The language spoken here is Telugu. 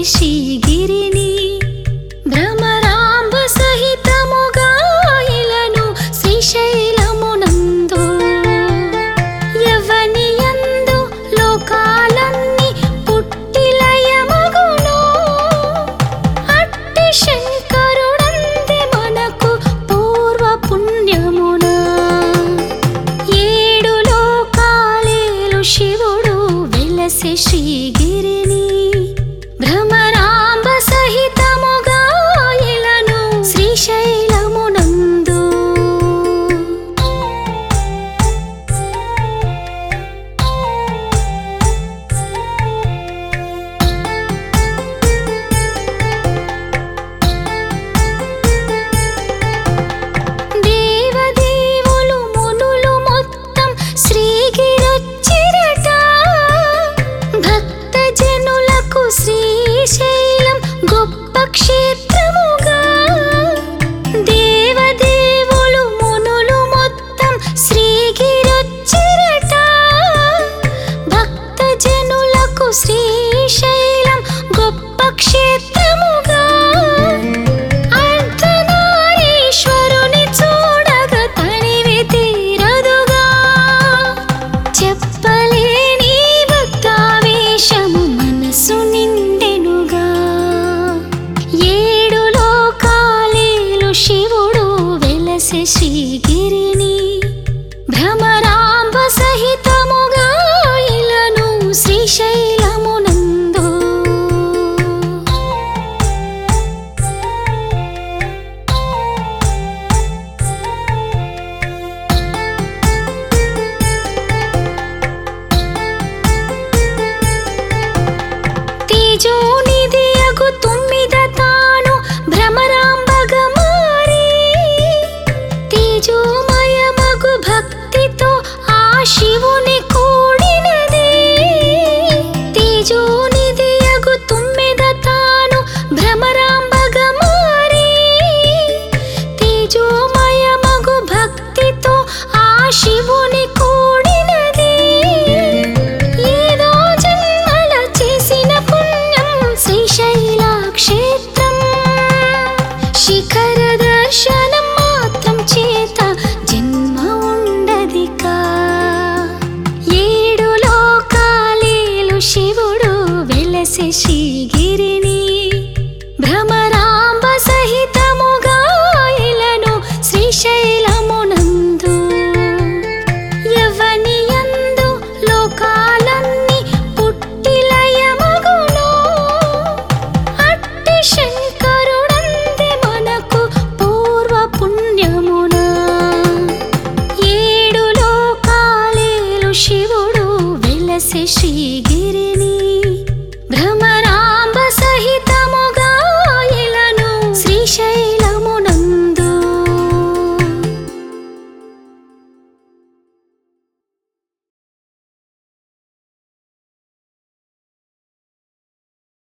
శ్రీగిరిని భ్రమరాంబ సహితముగా ఇలను శ్రీశైలమునందు యవ్వనియందు లోకాలన్నీ పుట్టిలయమగును అట్టి శంకరుడంది మనకు పూర్వ పుణ్యమున ఏడు లోకాలేలు శివుడు వెలసి శ్రీగిరిని భ్రమరాంబ సహితముగా ఇలను శ్రీశైలమునందు దేవదేవులు మునులు మొత్తం శ్రీగిరొచ్చిరట భక్త జనులకు శ్రీశైలం గొప్ప క్షేత్రముగా దేవదేవులు మునులు మొత్తం శ్రీగిరొచ్చిరట భక్త జనులకు శ్రీశైలం గొప్ప క్షేత్రముగా అర్ధనారీశ్వరుని చూడగ తనివి తీరదుగా చెప్పలేని భక్తావేశము మనసు నిండెనుగా ఏడు లోకాలేలు శివుడు వెలసె శ్రీగిరిని భ్రమరాంబ సహితముగా ఇలను శ్రీశైలమునందు తేజోనిధి అగు తుమ్మిద తాను భ్రమరాంబగ మారి తేజోమయమగు భక్తితో ఆ శివుని కూడినది తేజోనిధి అగు తుమ్మిద తాను భ్రమరాంబగ మారి తేజోమయమగు భక్తితో ఆ శివుని కూడినది ఏదో జన్మల చేసిన పుణ్యం శ్రీశైల క్షేత్రం శిఖర దర్శనం మాత్రం చేత జన్మ ఉండదికా ఏడు లోకాలేలు శివుడు వెలసె శ్రీగిరిని